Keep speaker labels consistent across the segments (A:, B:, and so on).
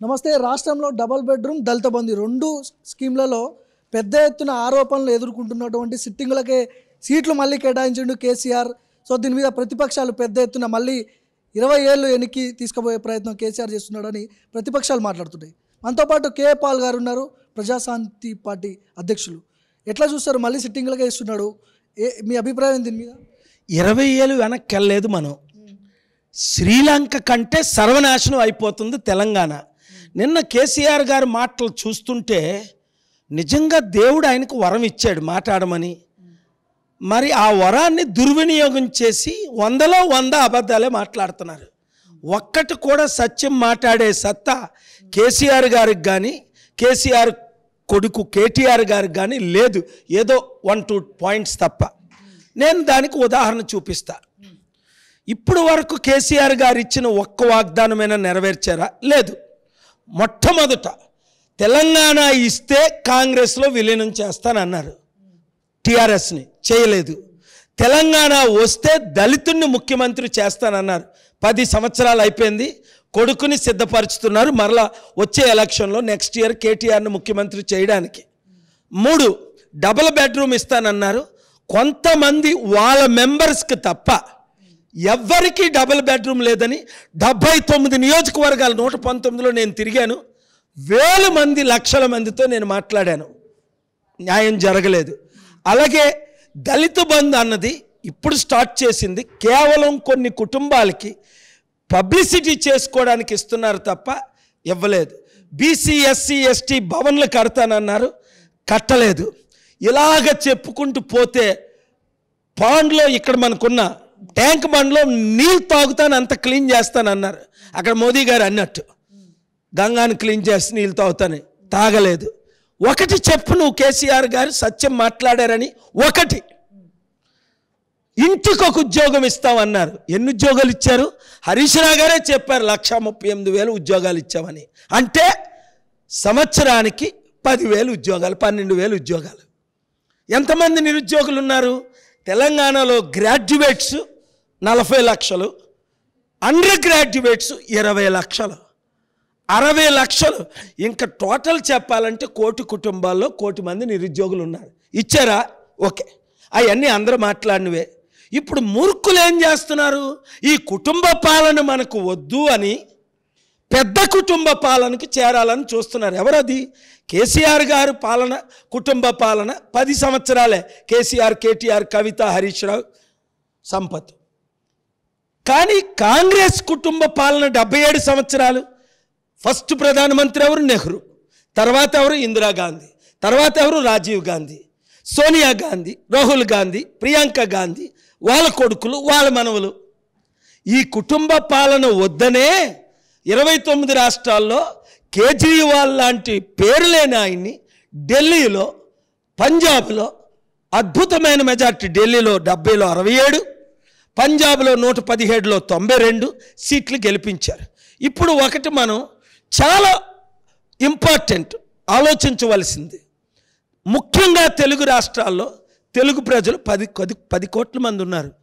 A: నమస్తే రాష్ట్రంలో double bedroom దళిత బంధు రెండు స్కీమ్లలో పెద్ద ఎత్తున ఆరోపణలు ఎదుర్కొంటున్నటువంటి సిట్టింగులకే సీట్లు మళ్ళీ కేటాయించిండు కేసీఆర్ సో దీని మీద ప్రతిపక్షాలు పెద్ద ఎత్తున మళ్ళీ ఇరవై ఏళ్ళు ఎన్నికి తీసుకుపోయే ప్రయత్నం కేసీఆర్ చేస్తున్నాడని ప్రతిపక్షాలు మాట్లాడుతున్నాయి మనతో పాటు కే పాల్ గారు ఉన్నారు ప్రజాశాంతి పార్టీ అధ్యక్షులు ఎట్లా చూస్తారు మళ్ళీ సిట్టింగులకే ఇస్తున్నాడు ఏ మీ అభిప్రాయం దీని మీద
B: ఇరవై ఏళ్ళు వెనక్కి వెళ్ళలేదు మనం శ్రీలంక కంటే సర్వనాశనం అయిపోతుంది తెలంగాణ నిన్న కేసీఆర్ గారి మాటలు చూస్తుంటే నిజంగా దేవుడు ఆయనకు వరం ఇచ్చాడు మాట్లాడమని మరి ఆ వరాన్ని దుర్వినియోగం చేసి వందలో వంద అబద్ధాలే మాట్లాడుతున్నారు ఒక్కటి కూడా సత్యం మాట్లాడే సత్తా కేసీఆర్ గారికి కానీ కేసీఆర్ కొడుకు కేటీఆర్ గారికి కానీ లేదు ఏదో వన్ టూ పాయింట్స్ తప్ప నేను దానికి ఉదాహరణ చూపిస్తా ఇప్పుడు వరకు కేసీఆర్ గారు ఇచ్చిన ఒక్క వాగ్దానమైనా నెరవేర్చారా లేదు మొట్టమొదట తెలంగాణ ఇస్తే కాంగ్రెస్లో విలీనం చేస్తానన్నారు టీఆర్ఎస్ని చేయలేదు తెలంగాణ వస్తే దళితుణ్ణి ముఖ్యమంత్రి చేస్తానన్నారు పది సంవత్సరాలు అయిపోయింది కొడుకుని సిద్ధపరుచుతున్నారు మరలా వచ్చే ఎలక్షన్లో నెక్స్ట్ ఇయర్ కేటీఆర్ని ముఖ్యమంత్రి చేయడానికి మూడు డబుల్ బెడ్రూమ్ ఇస్తానన్నారు కొంతమంది వాళ్ళ మెంబర్స్కి తప్ప ఎవ్వరికీ డబుల్ బెడ్రూమ్ లేదని డెబ్బై తొమ్మిది నియోజకవర్గాలు నూట పంతొమ్మిదిలో నేను తిరిగాను వేల మంది లక్షల మందితో నేను మాట్లాడాను న్యాయం జరగలేదు అలాగే దళిత బంధు అన్నది ఇప్పుడు స్టార్ట్ చేసింది కేవలం కొన్ని కుటుంబాలకి పబ్లిసిటీ చేసుకోవడానికి ఇస్తున్నారు తప్ప ఇవ్వలేదు బీసీ ఎస్సీ ఎస్టీ భవన్లు కడతానన్నారు కట్టలేదు ఇలాగ చెప్పుకుంటూ పోతే పాండ్లో ఇక్కడ మనకున్న ట్యాంక్ బండ్లో నీళ్ళు తాగుతాను అంత క్లీన్ చేస్తానన్నారు అక్కడ మోదీ గారు అన్నట్టు గంగాను క్లీన్ చేసి నీళ్ళు తాగుతాను తాగలేదు ఒకటి చెప్పు నువ్వు కేసీఆర్ గారు సత్యం మాట్లాడారని ఒకటి ఇంటికి ఒక ఉద్యోగం ఇస్తామన్నారు ఎన్ని ఉద్యోగాలు ఇచ్చారు హరీష్ రావు గారే చెప్పారు లక్ష ముప్పై ఎనిమిది వేలు ఉద్యోగాలు ఇచ్చామని అంటే సంవత్సరానికి పదివేలు ఉద్యోగాలు పన్నెండు వేలు ఉద్యోగాలు ఎంతమంది నిరుద్యోగులు ఉన్నారు తెలంగాణలో గ్రాడ్యుయేట్స్ నలభై లక్షలు అండర్ గ్రాడ్యుయేట్స్ ఇరవై లక్షలు అరవై లక్షలు ఇంకా టోటల్ చెప్పాలంటే కోటి కుటుంబాల్లో కోటి మంది నిరుద్యోగులు ఉన్నారు ఇచ్చారా ఓకే అవన్నీ అందరూ మాట్లాడినవే ఇప్పుడు మూర్ఖులు ఏం చేస్తున్నారు ఈ కుటుంబ పాలన మనకు వద్దు అని పెద్ద కుటుంబ పాలనకి చేరాలని చూస్తున్నారు ఎవరది కేసీఆర్ గారు పాలన కుటుంబ పాలన పది సంవత్సరాలే కేసీఆర్ కేటీఆర్ కవిత హరీష్ రావు సంపత్ కానీ కాంగ్రెస్ కుటుంబ పాలన డెబ్బై ఏడు సంవత్సరాలు ఫస్ట్ ప్రధానమంత్రి ఎవరు నెహ్రూ తర్వాత ఎవరు ఇందిరాగాంధీ తర్వాత ఎవరు రాజీవ్ గాంధీ సోనియా గాంధీ రాహుల్ గాంధీ ప్రియాంక గాంధీ వాళ్ళ కొడుకులు వాళ్ళ మనవలు ఈ కుటుంబ పాలన వద్దనే ఇరవై తొమ్మిది రాష్ట్రాల్లో కేజ్రీవాల్ లాంటి పేరు లేని ఆయన్ని ఢిల్లీలో పంజాబ్లో అద్భుతమైన మెజార్టీ ఢిల్లీలో డెబ్బైలో అరవై ఏడు పంజాబ్లో నూట పదిహేడులో తొంభై రెండు సీట్లు గెలిపించారు ఇప్పుడు ఒకటి మనం చాలా ఇంపార్టెంట్ ఆలోచించవలసింది ముఖ్యంగా తెలుగు రాష్ట్రాల్లో తెలుగు ప్రజలు పది పది పది కోట్ల మంది ఉన్నారు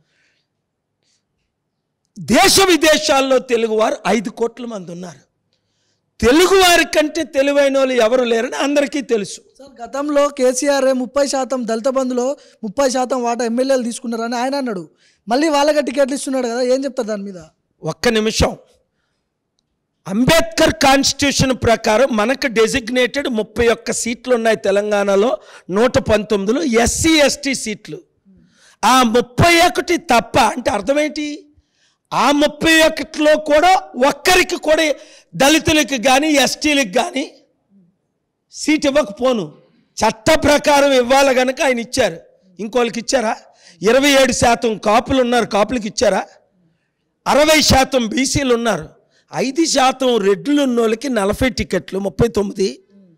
B: దేశ విదేశాల్లో తెలుగువారు ఐదు కోట్ల మంది ఉన్నారు తెలుగువారి కంటే తెలివైన వాళ్ళు ఎవరు లేరని అందరికీ తెలుసు
A: సార్ గతంలో కేసీఆర్ ముప్పై శాతం దళిత బంధులో ముప్పై శాతం వాటా ఎమ్మెల్యేలు తీసుకున్నారని ఆయన అన్నాడు మళ్ళీ వాళ్ళకే టికెట్లు ఇస్తున్నాడు కదా ఏం చెప్తారు దాని మీద
B: ఒక్క నిమిషం అంబేద్కర్ కాన్స్టిట్యూషన్ ప్రకారం మనకు డెసిగ్నేటెడ్ ముప్పై ఒక్క సీట్లు ఉన్నాయి తెలంగాణలో నూట పంతొమ్మిదిలో ఎస్సీ ఎస్టీ సీట్లు ఆ ముప్పై ఒకటి తప్ప అంటే అర్థమేంటి ఆ ముప్పై ఒకటిలో కూడా ఒక్కరికి కూడా దళితులకి కానీ ఎస్టీలకు కానీ సీట్ ఇవ్వకపోను చట్ట ప్రకారం ఇవ్వాలి కనుక ఆయన ఇచ్చారు ఇంకోళ్ళకి ఇచ్చారా ఇరవై ఏడు శాతం కాపులు ఉన్నారు కాపులకి ఇచ్చారా అరవై శాతం బీసీలు ఉన్నారు ఐదు శాతం రెడ్లు ఉన్నోళ్ళకి నలభై టికెట్లు ముప్పై తొమ్మిది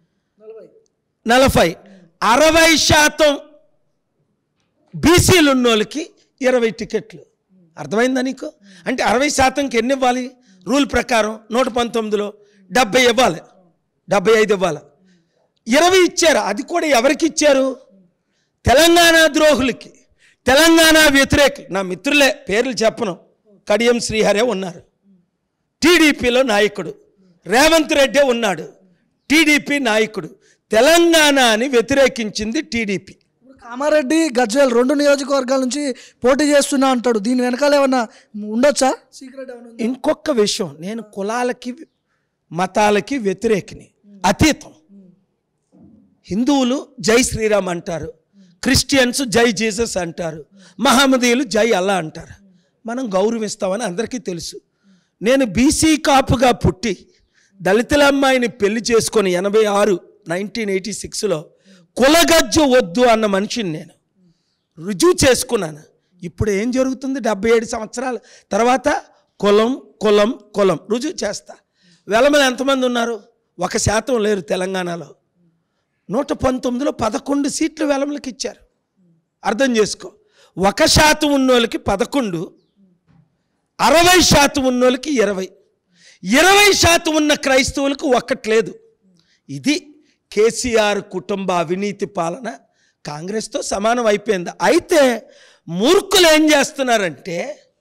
B: నలభై అరవై శాతం బీసీలు ఉన్నోళ్ళకి ఇరవై టికెట్లు అర్థమైందా నీకు అంటే అరవై శాతంకి ఎన్ని ఇవ్వాలి రూల్ ప్రకారం నూట పంతొమ్మిదిలో డెబ్బై ఇవ్వాలి డెబ్బై ఐదు ఇవ్వాలి ఇరవై ఇచ్చారు అది కూడా ఎవరికి ఇచ్చారు తెలంగాణ ద్రోహులకి తెలంగాణ వ్యతిరేక నా మిత్రులే పేర్లు చెప్పను కడియం శ్రీహరే ఉన్నారు టీడీపీలో నాయకుడు రేవంత్ రెడ్డే ఉన్నాడు టీడీపీ నాయకుడు తెలంగాణ అని వ్యతిరేకించింది టీడీపీ
A: ఇప్పుడు కామారెడ్డి గజ్వేల్ రెండు నియోజకవర్గాల నుంచి పోటీ చేస్తున్నా అంటాడు దీని వెనకాల ఏమన్నా ఉండొచ్చా సీక్రెట్ ఏమన్నా ఉందా?
B: ఇంకొక విషయం నేను కులాలకి మతాలకి వ్యతిరేకిని అతీతం హిందువులు జై శ్రీరామ్ అంటారు క్రిస్టియన్స్ జై జీసస్ అంటారు మహమ్మదీయులు జై అల్లా అంటారు మనం గౌరవిస్తామని అందరికీ తెలుసు నేను బీసీ కాపుగా పుట్టి దళితుల అమ్మాయిని పెళ్లి చేసుకొని ఎనభై ఆరు నైన్టీన్ ఎయిటీ సిక్స్లో కులగజ్జు వద్దు అన్న మనిషిని నేను రుజువు చేసుకున్నాను ఇప్పుడు ఏం జరుగుతుంది డెబ్బై ఏడు సంవత్సరాల తర్వాత కులం కులం కులం రుజువు చేస్తా వెలమలు ఎంతమంది ఉన్నారు ఒక శాతం లేరు తెలంగాణలో నూట పంతొమ్మిదిలో పదకొండు సీట్లు వెలమలకి ఇచ్చారు అర్థం చేసుకో ఒక శాతం ఉన్నోళ్ళకి పదకొండు అరవై శాతం ఉన్నోళ్ళకి ఇరవై ఇరవై శాతం ఉన్న క్రైస్తవులకు ఒక్కటి లేదు ఇది కేసీఆర్ కుటుంబ అవినీతి పాలన కాంగ్రెస్తో సమానం అయిపోయింది అయితే మూర్ఖులు ఏం చేస్తున్నారంటే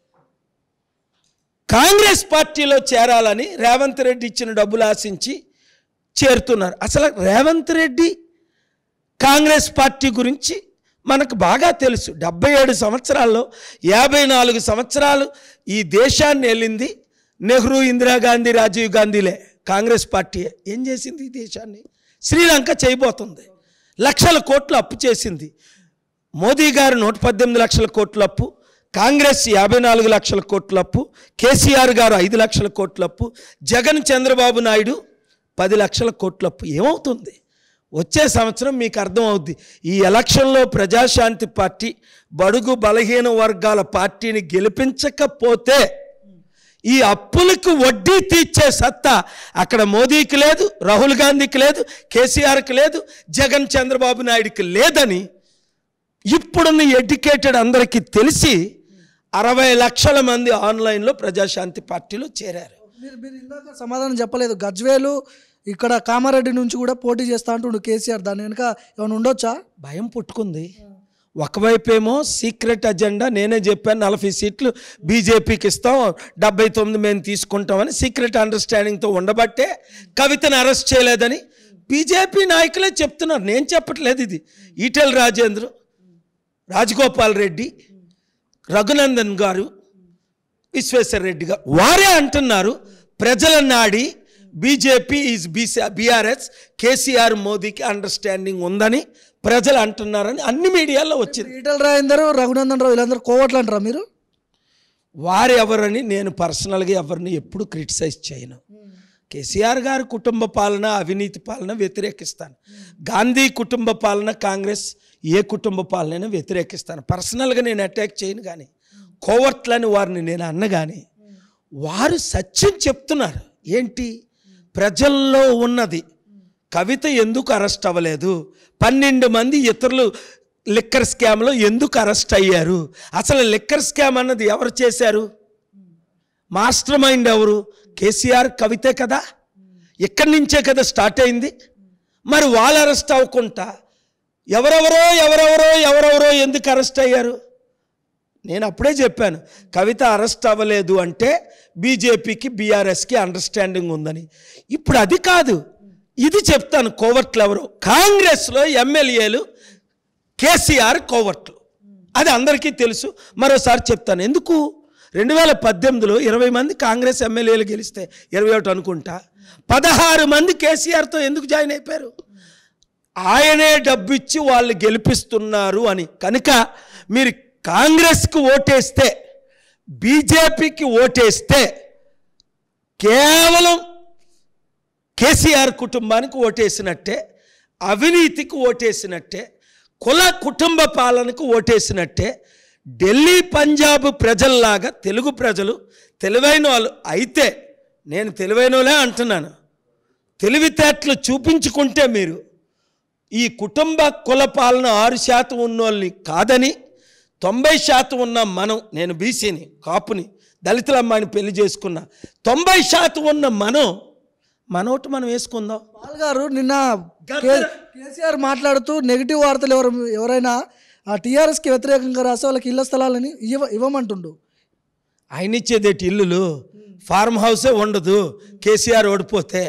B: కాంగ్రెస్ పార్టీలో చేరాలని రేవంత్ రెడ్డి ఇచ్చిన డబ్బులు ఆశించి చేరుతున్నారు అసలు రేవంత్ రెడ్డి కాంగ్రెస్ పార్టీ గురించి మనకు బాగా తెలుసు డెబ్బై ఏడు సంవత్సరాల్లో యాభై నాలుగు సంవత్సరాలు ఈ దేశాన్ని వెళ్ళింది నెహ్రూ ఇందిరాగాంధీ రాజీవ్ గాంధీలే కాంగ్రెస్ పార్టీ ఏం చేసింది ఈ దేశాన్ని శ్రీలంక చేయబోతుంది లక్షల కోట్లు అప్పు చేసింది మోదీ గారు నూట పద్దెనిమిది లక్షల కోట్ల అప్పు కాంగ్రెస్ యాభై నాలుగు లక్షల కోట్ల అప్పు కేసీఆర్ గారు ఐదు లక్షల కోట్ల అప్పు జగన్ చంద్రబాబు నాయుడు పది లక్షల కోట్ల అప్పు ఏమవుతుంది వచ్చే సంవత్సరం మీకు అర్థమవుద్ది ఈ ఎలక్షన్లో ప్రజాశాంతి పార్టీ బడుగు బలహీన వర్గాల పార్టీని గెలిపించకపోతే ఈ అప్పులకు వడ్డీ తీర్చే సత్తా అక్కడ మోదీకి లేదు రాహుల్ గాంధీకి లేదు కేసీఆర్కి లేదు జగన్ చంద్రబాబు నాయుడికి లేదని ఇప్పుడున్న ఎడ్యుకేటెడ్ అందరికీ తెలిసి అరవై లక్షల మంది ఆన్లైన్లో ప్రజాశాంతి పార్టీలో చేరారు
A: మీరు మీరు ఇందాక సమాధానం చెప్పలేదు గజ్వేలు ఇక్కడ కామారెడ్డి నుంచి కూడా పోటీ చేస్తా అంటుండు కేసీఆర్ దాని వెనుక ఏమైనా ఉండొచ్చా
B: భయం పుట్టుకుంది ఒకవైపేమో సీక్రెట్ అజెండా నేనే చెప్పాను నలభై సీట్లు బీజేపీకి ఇస్తాం డెబ్బై తొమ్మిది మేము తీసుకుంటామని సీక్రెట్ అండర్స్టాండింగ్తో ఉండబట్టే కవితను అరెస్ట్ చేయలేదని బీజేపీ నాయకులే చెప్తున్నారు నేను చెప్పట్లేదు ఇది ఈటెల్ రాజేంద్ర రాజగోపాల్ రెడ్డి రఘునందన్ గారు విశ్వేశ్వర రెడ్డి గారు వారే అంటున్నారు ప్రజల నాడి BJP is BC BRS KCR మోదీకి అండర్స్టాండింగ్ ఉందని ప్రజలు అంటున్నారని అన్ని మీడియాలో వచ్చింది
A: ఈటల రాజేందర్ రఘునందన్ రావు వీళ్ళందరూ కోవట్లు అంటారా మీరు
B: వారు ఎవరని నేను పర్సనల్గా ఎవరిని ఎప్పుడు క్రిటిసైజ్ చేయను కేసీఆర్ గారి కుటుంబ పాలన అవినీతి పాలన వ్యతిరేకిస్తాను గాంధీ కుటుంబ పాలన కాంగ్రెస్ ఏ కుటుంబ పాలనైనా వ్యతిరేకిస్తాను పర్సనల్గా నేను అటాక్ చేయను కానీ కోవర్ట్లని వారిని నేను అన్న కానీ వారు సత్యం చెప్తున్నారు ఏంటి ప్రజల్లో ఉన్నది కవిత ఎందుకు అరెస్ట్ అవ్వలేదు పన్నెండు మంది ఇతరులు లిక్కర్ స్కామ్లో ఎందుకు అరెస్ట్ అయ్యారు అసలు లిక్కర్ స్కామ్ అన్నది ఎవరు చేశారు మాస్టర్ మైండ్ ఎవరు కేసీఆర్ కవితే కదా ఇక్కడి నుంచే కదా స్టార్ట్ అయింది మరి వాళ్ళు అరెస్ట్ అవ్వకుండా ఎవరెవరో ఎవరెవరో ఎవరెవరో ఎందుకు అరెస్ట్ అయ్యారు నేను అప్పుడే చెప్పాను కవిత అరెస్ట్ అవ్వలేదు అంటే బీజేపీకి బీఆర్ఎస్కి అండర్స్టాండింగ్ ఉందని ఇప్పుడు అది కాదు ఇది చెప్తాను కోవర్ట్లు ఎవరు కాంగ్రెస్లో ఎమ్మెల్యేలు కేసీఆర్ కోవర్ట్లు అది అందరికీ తెలుసు మరోసారి చెప్తాను ఎందుకు రెండు వేల పద్దెనిమిదిలో ఇరవై మంది కాంగ్రెస్ ఎమ్మెల్యేలు గెలిస్తే ఇరవై ఒకటి అనుకుంటా పదహారు మంది కేసీఆర్తో ఎందుకు జాయిన్ అయిపోయారు ఆయనే డబ్బు ఇచ్చి వాళ్ళు గెలిపిస్తున్నారు అని కనుక మీరు కాంగ్రెస్కి ఓటేస్తే బీజేపీకి ఓటేస్తే కేవలం కేసీఆర్ కుటుంబానికి ఓటేసినట్టే అవినీతికి ఓటేసినట్టే కుల కుటుంబ పాలనకు ఓటేసినట్టే ఢిల్లీ పంజాబ్ ప్రజల్లాగా తెలుగు ప్రజలు తెలివైన వాళ్ళు అయితే నేను తెలివైన వాళ్ళే అంటున్నాను తెలివితేటలు చూపించుకుంటే మీరు ఈ కుటుంబ కుల పాలన ఆరు శాతం ఉన్నోళ్ళని కాదని తొంభై శాతం ఉన్న మనం నేను బీసీని కాపుని దళితుల అమ్మాయిని పెళ్లి చేసుకున్నా తొంభై శాతం ఉన్న మనం మనోటి మనం వేసుకుందాం
A: పాల్ గారు నిన్న కే- కేసీఆర్ మాట్లాడుతూ నెగిటివ్ వార్తలు ఎవరు ఎవరైనా ఆ టీఆర్ఎస్కి వ్యతిరేకంగా రాస్తే వాళ్ళకి ఇళ్ల స్థలాలని ఇవ్వ ఇవ్వమంటుండు
B: ఆయన ఇచ్చేదేటి ఇల్లులు ఫార్మ్ హౌసే ఉండదు కేసీఆర్ ఓడిపోతే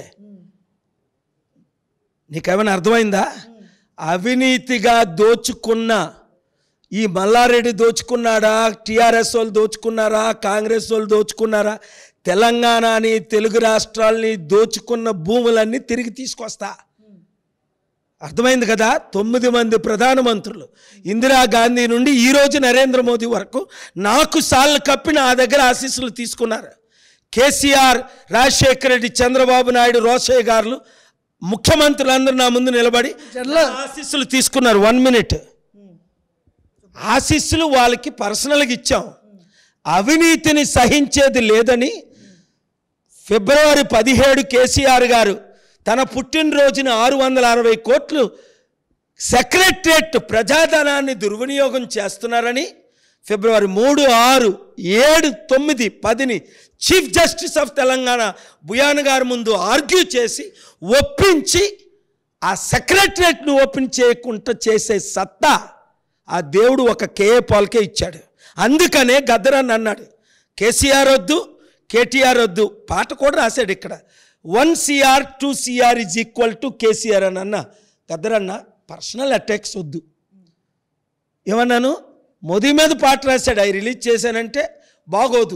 B: నీకేమైనా అర్థమైందా అవినీతిగా దోచుకున్న ఈ మల్లారెడ్డి దోచుకున్నాడా టీఆర్ఎస్ వాళ్ళు దోచుకున్నారా కాంగ్రెస్ వాళ్ళు దోచుకున్నారా తెలంగాణని తెలుగు రాష్ట్రాల్ని దోచుకున్న భూములన్నీ తిరిగి తీసుకొస్తా అర్థమైంది కదా తొమ్మిది మంది ప్రధానమంత్రులు ఇందిరాగాంధీ నుండి ఈరోజు నరేంద్ర మోదీ వరకు నాకు సార్లు కప్పి నా దగ్గర ఆశీస్సులు తీసుకున్నారు కేసీఆర్ రాజశేఖర రెడ్డి చంద్రబాబు నాయుడు రోషయ్య గారు ముఖ్యమంత్రులందరూ నా ముందు నిలబడి
A: జనరల్
B: నా ఆశీస్సులు తీసుకున్నారు వన్ మినిట్ ఆశీస్సులు వాళ్ళకి పర్సనల్గా ఇచ్చాం అవినీతిని సహించేది లేదని ఫిబ్రవరి పదిహేడు కేసీఆర్ గారు తన పుట్టినరోజున ఆరు వందల అరవై కోట్లు సెక్రటరేట్ ప్రజాధనాన్ని దుర్వినియోగం చేస్తున్నారని ఫిబ్రవరి మూడు ఆరు ఏడు తొమ్మిది పదిని chief justice of Telangana Bhuyan గారి ముందు ఆర్గ్యూ చేసి ఒప్పించి ఆ సెక్రటరేట్ను ఓపెన్ చేయకుండా చేసే సత్తా ఆ దేవుడు ఒక కేఏ పాల్కే ఇచ్చాడు అందుకనే గద్దరని అన్నాడు కేసీఆర్ వద్దు కేటీఆర్ వద్దు పాట కూడా రాశాడు ఇక్కడ one CR two CR is equal to KCR అని అన్న గద్దరన్న పర్సనల్ అటాక్స్ వద్దు ఏమన్నాను మోదీ మీద పాట రాశాడు అవి రిలీజ్ చేశానంటే బాగోదు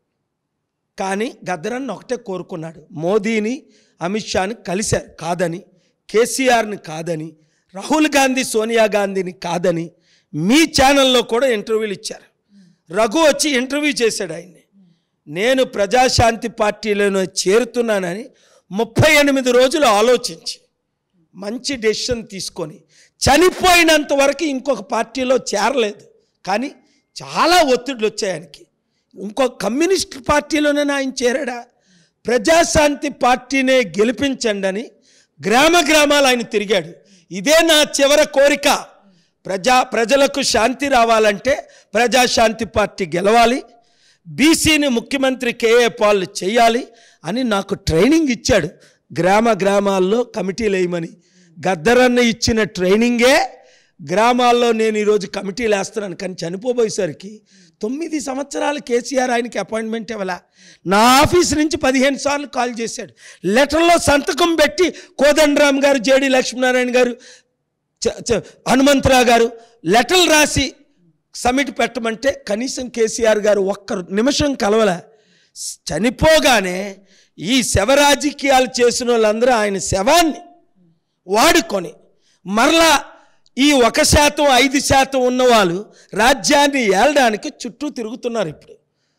B: కానీ గద్దరన్న ఒకటే కోరుకున్నాడు మోదీని అమిత్ షాని కలిశారు కాదని కేసీఆర్ని కాదని రాహుల్ గాంధీ సోనియా గాంధీని కాదని మీ ఛానల్లో కూడా ఇంటర్వ్యూలు ఇచ్చారు రఘు వచ్చి ఇంటర్వ్యూ చేశాడు ఆయన్ని నేను ప్రజాశాంతి పార్టీలో చేరుతున్నానని ముప్పై ఎనిమిది రోజులు ఆలోచించి మంచి డెసిషన్ తీసుకొని చనిపోయినంత వరకు ఇంకొక పార్టీలో చేరలేదు కానీ చాలా ఒత్తిడులు వచ్చాయి ఆయనకి ఇంకొక కమ్యూనిస్ట్ పార్టీలోనే ఆయన చేరాడా ప్రజాశాంతి పార్టీనే గెలిపించండి అని గ్రామ గ్రామాలు ఆయన తిరిగాడు ఇదే నా చివరి కోరిక ప్రజా ప్రజలకు శాంతి రావాలంటే ప్రజాశాంతి పార్టీ గెలవాలి బీసీని ముఖ్యమంత్రి కేఏ పాల్ చేయాలి అని నాకు ట్రైనింగ్ ఇచ్చాడు గ్రామ గ్రామాల్లో కమిటీలు వేయమని గద్దరన్న ఇచ్చిన ట్రైనింగే గ్రామాల్లో నేను ఈరోజు కమిటీలు వేస్తున్నాను కానీ చనిపోబోయేసరికి తొమ్మిది సంవత్సరాలు కేసీఆర్ ఆయనకి అపాయింట్మెంట్ ఇవ్వాల నా ఆఫీస్ నుంచి పదిహేను సార్లు కాల్ చేశాడు లెటర్లో సంతకం పెట్టి కోదండరామ్ గారు జేడి లక్ష్మీనారాయణ గారు చ- చ- హనుమంతరావు గారు లెటర్లు రాసి సమిట్ పెట్టమంటే కనీసం కేసీఆర్ గారు ఒక్క నిమిషం కలవలే స్- చనిపోగానే ఈ శవ రాజకీయాలు చేసిన వాళ్ళందరూ ఆయన శవాన్ని వాడుకొని మరలా ఈ ఒక శాతం ఐదు శాతం ఉన్నవాళ్ళు రాజ్యాన్ని ఏలడానికి చుట్టూ తిరుగుతున్నారు ఇప్పుడు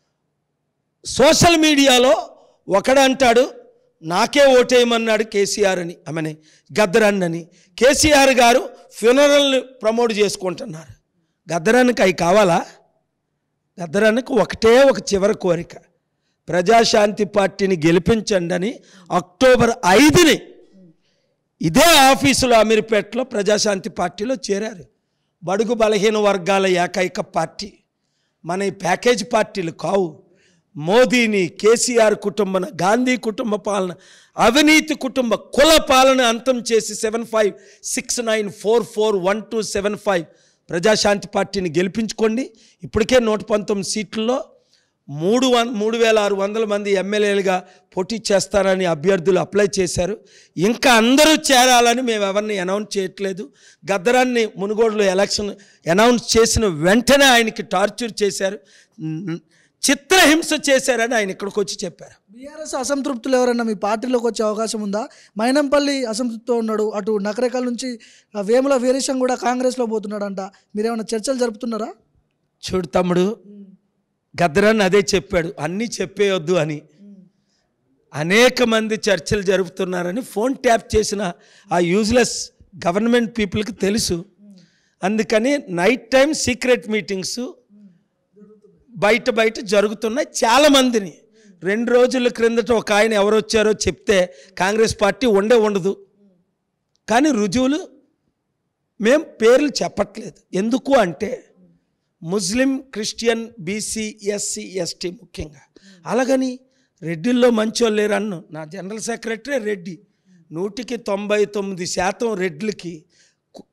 B: సోషల్ మీడియాలో ఒకడంటాడు నాకే ఓటేయమన్నాడు కేసీఆర్ అని ఆమెని గద్దరన్నని కేసీఆర్ గారు ఫ్యూనరల్ని ప్రమోట్ చేసుకుంటున్నారు గద్దరానికి అవి కావాలా గద్దరానికి ఒకటే ఒక చివరి కోరిక ప్రజాశాంతి పార్టీని గెలిపించండి అని అక్టోబర్ ఐదుని ఇదే ఆఫీసులో అమీర్పేటలో ప్రజాశాంతి పార్టీలో చేరారు బడుగు బలహీన వర్గాల ఏకైక పార్టీ మన ఈ ప్యాకేజ్ పార్టీలు కావు మోదీని కేసీఆర్ కుటుంబన గాంధీ కుటుంబ పాలన అవినీతి కుటుంబ కుల పాలన అంతం చేసి seven five six nine four four one two seven five Praja Shanti పార్టీని గెలిపించుకోండి ఇప్పటికే నూట పంతొమ్మిది సీట్లలో మూడు వన్ మూడు వేల ఆరు వందల మంది ఎమ్మెల్యేలుగా పోటీ చేస్తారని అభ్యర్థులు అప్లై చేశారు ఇంకా అందరూ చేరాలని మేము ఎవరిని అనౌన్స్ చేయట్లేదు గద్దరాన్ని మునుగోడులో ఎలక్షన్ అనౌన్స్ చేసిన వెంటనే ఆయనకి టార్చర్ చేశారు న్- చిత్రహింస చేశారని ఆయన ఇక్కడికి వచ్చి చెప్పారు
A: బీఆర్ఎస్ అసంతృప్తులు ఎవరైనా మీ పార్టీలోకి వచ్చే అవకాశం ఉందా మైనంపల్లి అసంతృప్తితో ఉన్నాడు అటు నకరేకల్ నుంచి ఆ, వేముల వీరేశం కూడా కాంగ్రెస్లో పోతున్నాడంట మీరేమైనా చర్చలు జరుపుతున్నారా
B: చూడు తమ్ముడు గద్దరాన్ని అదే చెప్పాడు అన్నీ చెప్పేయొద్దు అని అనేక మంది చర్చలు జరుపుతున్నారని ఫోన్ ట్యాప్ చేసిన ఆ యూజ్లెస్ గవర్నమెంట్ పీపుల్కి తెలుసు అందుకని నైట్ టైం సీక్రెట్ మీటింగ్స్ బయట బయట జరుగుతున్నాయి చాలామందిని రెండు రోజుల క్రిందట ఒక ఆయన ఎవరు వచ్చారో చెప్తే కాంగ్రెస్ పార్టీ ఉండే ఉండదు కానీ రుజువులు మేం పేర్లు చెప్పట్లేదు ఎందుకు అంటే Muslim Christian BC SC ST ముఖ్యంగా అలాగని రెడ్డిల్లో మంచోళ్ళు లేరు అన్ను నా జనరల్ సెక్రటరీ రెడ్డి నూటికి తొంభై తొమ్మిది శాతం రెడ్లకి కు-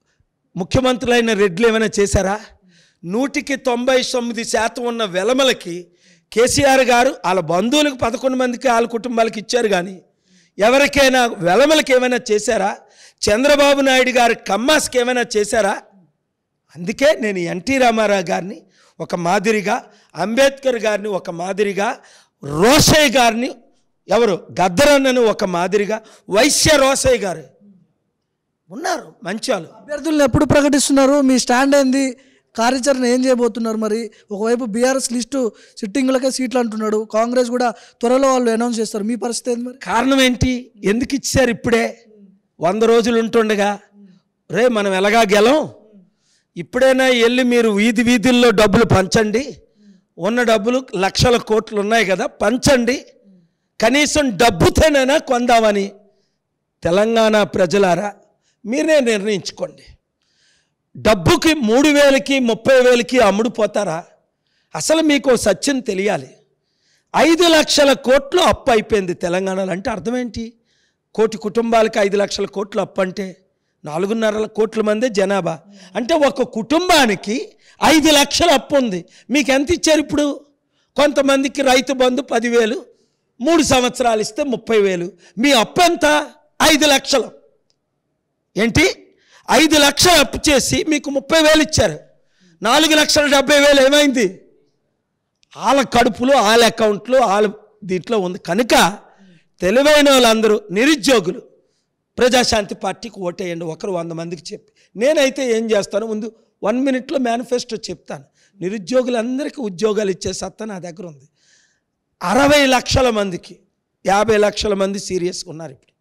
B: ముఖ్యమంత్రులైన రెడ్లు ఏమైనా చేశారా నూటికి తొంభై తొమ్మిది శాతం ఉన్న వెలమలకి కేసీఆర్ గారు వాళ్ళ బంధువులకు పదకొండు మందికి వాళ్ళ కుటుంబాలకు ఇచ్చారు కానీ ఎవరికైనా వెలమలకి ఏమైనా చేశారా చంద్రబాబు నాయుడు గారి కమ్మాస్కి ఏమైనా చేశారా అందుకే నేను ఎన్టీ రామారావు గారిని ఒక మాదిరిగా అంబేద్కర్ గారిని ఒక మాదిరిగా రోషయ్య గారిని ఎవరు గద్దరన్నను ఒక మాదిరిగా వైశ్య రోషయ్య గారు ఉన్నారు మంచి వాళ్ళు
A: అభ్యర్థులను ఎప్పుడు ప్రకటిస్తున్నారు మీ స్టాండ్ ఏంది కార్యాచరణ ఏం చేయబోతున్నారు మరి ఒకవైపు బీఆర్ఎస్ లిస్టు సిట్టింగ్లకే సీట్లు అంటున్నాడు కాంగ్రెస్ కూడా త్వరలో వాళ్ళు అనౌన్స్ చేస్తారు మీ పరిస్థితి ఏంది మరి
B: కారణం ఏంటి ఎందుకు ఇచ్చారు ఇప్పుడే వంద రోజులు ఉంటుండగా రే మనం ఎలాగా గెలం ఇప్పుడైనా వెళ్ళి మీరు వీధి వీధుల్లో డబ్బులు పంచండి ఉన్న డబ్బులు లక్షల కోట్లు ఉన్నాయి కదా పంచండి కనీసం డబ్బుతోనైనా కొందామని తెలంగాణ ప్రజలారా మీరే నిర్ణయించుకోండి డబ్బుకి మూడు వేలకి ముప్పై వేలకి అమ్ముడుపోతారా అసలు మీకు ఓ సత్యం తెలియాలి ఐదు లక్షల కోట్లు అప్పు అయిపోయింది తెలంగాణలో అంటే అర్థం ఏంటి కోటి కుటుంబాలకి ఐదు లక్షల కోట్లు అప్పు అంటే నాలుగున్నర కోట్ల మందే జనాభా అంటే ఒక కుటుంబానికి ఐదు లక్షల అప్పు ఉంది మీకు ఎంత ఇచ్చారు ఇప్పుడు కొంతమందికి రైతు బంధు పదివేలు మూడు సంవత్సరాలు ఇస్తే ముప్పై వేలు మీ అప్పు ఎంత ఐదు లక్షలు ఏంటి ఐదు లక్షలు అప్పు చేసి మీకు ముప్పై వేలు ఇచ్చారు నాలుగు లక్షల డెబ్బై వేలు ఏమైంది వాళ్ళ కడుపులో వాళ్ళ అకౌంట్లో వాళ్ళ దీంట్లో ఉంది కనుక తెలివైన వాళ్ళందరూ నిరుద్యోగులు ప్రజాశాంతి పార్టీకి ఓటేయండి ఒకరు వంద మందికి చెప్పి నేనైతే ఏం చేస్తాను ముందు వన్ మినిట్లో మేనిఫెస్టో చెప్తాను నిరుద్యోగులందరికీ ఉద్యోగాలు ఇచ్చే సత్తా నా దగ్గర ఉంది అరవై లక్షల మందికి యాభై లక్షల మంది సీరియస్గా ఉన్నారు ఇప్పుడు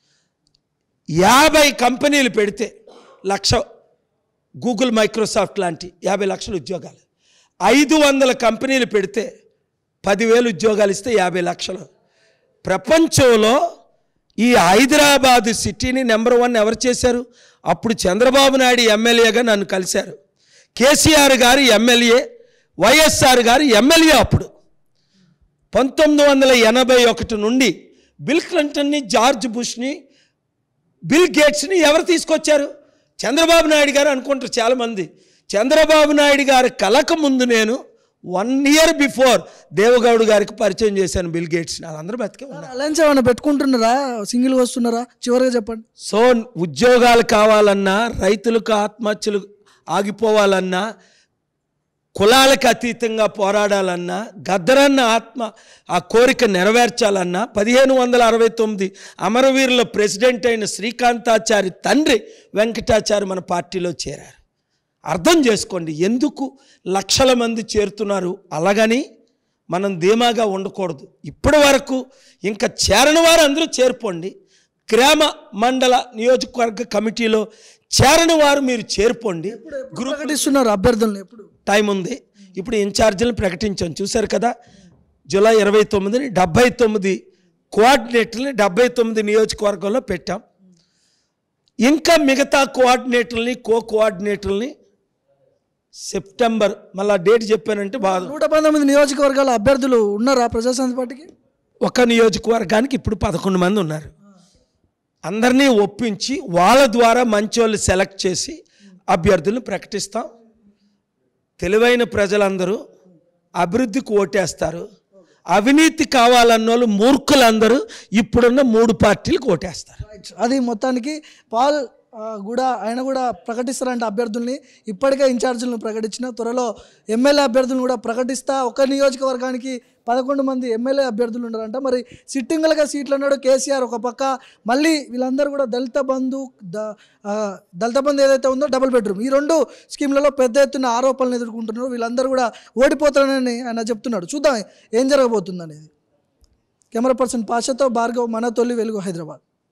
B: యాభై కంపెనీలు పెడితే లక్ష గూగుల్ మైక్రోసాఫ్ట్ లాంటి యాభై లక్షల ఉద్యోగాలు ఐదు వందల కంపెనీలు పెడితే పదివేలు ఉద్యోగాలు ఇస్తే యాభై లక్షలు ప్రపంచంలో ఈ హైదరాబాద్ సిటీని నెంబర్ వన్ ఎవరు చేశారు అప్పుడు చంద్రబాబు నాయుడు ఎమ్మెల్యేగా నన్ను కలిశారు కేసీఆర్ గారు ఎమ్మెల్యే వైఎస్ఆర్ గారు ఎమ్మెల్యే అప్పుడు పంతొమ్మిది వందల ఎనభై ఒకటి నుండి బిల్ క్లింటన్ని జార్జ్ బుష్ని బిల్ గేట్స్ని ఎవరు తీసుకొచ్చారు చంద్రబాబు నాయుడు గారు అనుకుంటారు చాలామంది చంద్రబాబు నాయుడు గారి కలక ముందు నేను వన్ ఇయర్ బిఫోర్ దేవగౌడ్ గారికి పరిచయం చేశాను బిల్ గేట్స్ని వాళ్ళందరూ బతికే ఉన్నారు
A: అలయన్స్ ఏమైనా పెట్టుకుంటున్నారా సింగిల్గా వస్తున్నారా చివరిగా చెప్పండి
B: సో ఉద్యోగాలు కావాలన్నా రైతులకు ఆత్మహత్యలు ఆగిపోవాలన్నా కులాలకు అతీతంగా పోరాడాలన్నా గద్దరన్న ఆత్మ ఆ కోరిక నెరవేర్చాలన్నా పదిహేను వందల అరవై తొమ్మిది అమరవీరుల ప్రెసిడెంట్ అయిన శ్రీకాంతాచారి తండ్రి వెంకటాచారి మన పార్టీలో చేరారు అర్థం చేసుకోండి ఎందుకు లక్షల మంది చేరుతున్నారు అలాగని మనం ధీమాగా ఉండకూడదు ఇప్పటి వరకు ఇంకా చేరని వారు అందరూ చేరుకోండి గ్రామ మండల నియోజకవర్గ కమిటీలో చేరని వారు మీరు చేరుకోండి
A: గ్రూప్ ప్రకటిస్తున్నారు అభ్యర్థులను ఎప్పుడు
B: టైం ఉంది ఇప్పుడు ఇన్ఛార్జీలను ప్రకటించాం చూశారు కదా జూలై ఇరవై తొమ్మిదిని డెబ్బై తొమ్మిది కోఆర్డినేటర్ని డెబ్బై తొమ్మిది నియోజకవర్గంలో పెట్టాం ఇంకా మిగతా కోఆర్డినేటర్ని కో కోఆర్డినేటర్ని సెప్టెంబర్ మళ్ళా డేట్ చెప్పానంటే బాగా
A: నూట పంతొమ్మిది నియోజకవర్గాల అభ్యర్థులు ఉన్నారా ప్రజాశాంతి పార్టీకి
B: ఒక నియోజకవర్గానికి ఇప్పుడు పదకొండు మంది ఉన్నారు అందరినీ ఒప్పించి వాళ్ళ ద్వారా మంచి వాళ్ళు సెలెక్ట్ చేసి అభ్యర్థులను ప్రకటిస్తాం తెలివైన ప్రజలందరూ అభివృద్ధికి ఓటేస్తారు అవినీతి కావాలన్న వాళ్ళు మూర్ఖులందరూ ఇప్పుడున్న మూడు పార్టీలకు ఓటేస్తారు
A: రైట్ అది మొత్తానికి పాల్ ఆ, కూడా ఆయన కూడా ప్రకటిస్తారంట అభ్యర్థుల్ని ఇప్పటికే ఇన్ఛార్జీలను ప్రకటించిన త్వరలో ఎమ్మెల్యే అభ్యర్థులను కూడా ప్రకటిస్తా ఒక నియోజకవర్గానికి పదకొండు మంది ఎమ్మెల్యే అభ్యర్థులు ఉన్నారంట మరి సిట్టింగ్లుగా సీట్లు అన్నాడు కేసీఆర్ ఒక పక్క మళ్ళీ వీళ్ళందరూ కూడా దళిత బంధు ద- ఆ, దళిత బంధు ఏదైతే ఉందో డబుల్ బెడ్రూమ్ ఈ రెండు స్కీమ్లలో పెద్ద ఎత్తున ఆరోపణలు ఎదుర్కొంటున్నారు వీళ్ళందరూ కూడా ఓడిపోతారని ఆయన చెప్తున్నాడు చూద్దాం ఏం జరగబోతుంది అనేది కెమెరా పర్సన్ పాషతో భార్గవ్ మన తొలి వెలుగు హైదరాబాద్